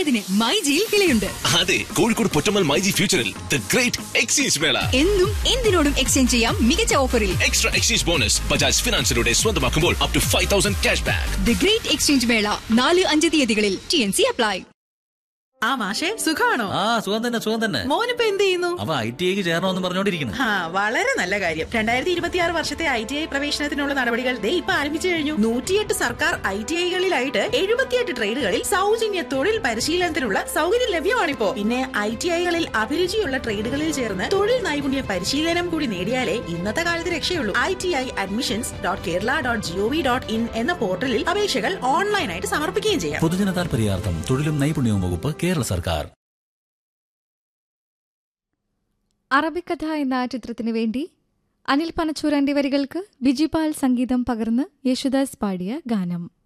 പഴയതിന് മൈജിയിൽ കിളിയുണ്ട് അതെ കോഴിക്കോട് പൊറ്റമ്മൽ മൈജി ഫ്യൂച്ചറിൽ ദ ഗ്രേറ്റ് എക്സ്ചേഞ്ച് മേള എന്തും എന്തിനോടും എക്സ്ചേഞ്ച് ചെയ്യാം മികച്ച ഓഫറിൽ എക്സ്ട്രാ എക്സ്ചേഞ്ച് ബോണസ് ബജാജ് ഫിനാൻസിലൂടെ സ്വന്തമാക്കുമ്പോൾ up to five thousand cash back the great exchange mela നാല് അഞ്ച് തീയതികളിൽ ടി എൻ സി അപ്ലൈ ആ മാഷെ സുഖാണോ ആ സുഖം തന്നെ സുഖം തന്നെ മോനിപ്പോ എന്ത് ചെയ്യുന്നു അവ ഐ ടി ഐക്ക് ചേരണമെന്ന് പറഞ്ഞോണ്ടിരിക്കുന്നു ആ വളരെ നല്ല കാര്യം രണ്ടായിരത്തി ഇരുപത്തിയാറ് വർഷത്തെ ഐ ടി ഐ പ്രവേശനത്തിനുള്ള നടപടികൾ ദേ ഇപ്പൊ ആരംഭിച്ചു കഴിഞ്ഞു നൂറ്റിയെട്ട് സർക്കാർ ഐ ടി ഐകളിലായിട്ട് എഴുപത്തിയെട്ട് ട്രേഡുകളിൽ സൗജന്യ തൊഴിൽ പരിശീലനത്തിനുള്ള സൗകര്യം ലഭ്യമാണിപ്പോ പിന്നെ ഐ ടി ഐകളിൽ അഭിരുചിയുള്ള ട്രേഡുകളിൽ ചേർന്ന് തൊഴിൽ നൈപുണ്യ പരിശീലനം കൂടി നേടിയാലേ ഇന്നത്തെ കാലത്ത് രക്ഷയുള്ളൂ I T I admissions dot Kerala dot gov dot in എന്ന പോർട്ടലിൽ അപേക്ഷകൾ ഓൺലൈനായിട്ട് സമർപ്പിക്കുകയും ചെയ്യാം പൊതുജന താൽപര്യാർത്ഥം തൊഴിലും നൈപുണ്യവും വകുപ്പ് കേരള സർക്കാർ അറബിക്കഥ എന്ന ചിത്രത്തിനു വേണ്ടി അനിൽ പനച്ചൂരാന്റെ വരികൾക്ക് ബിജിപാൽ സംഗീതം പകർന്ന് യേശുദാസ് പാടിയ ഗാനം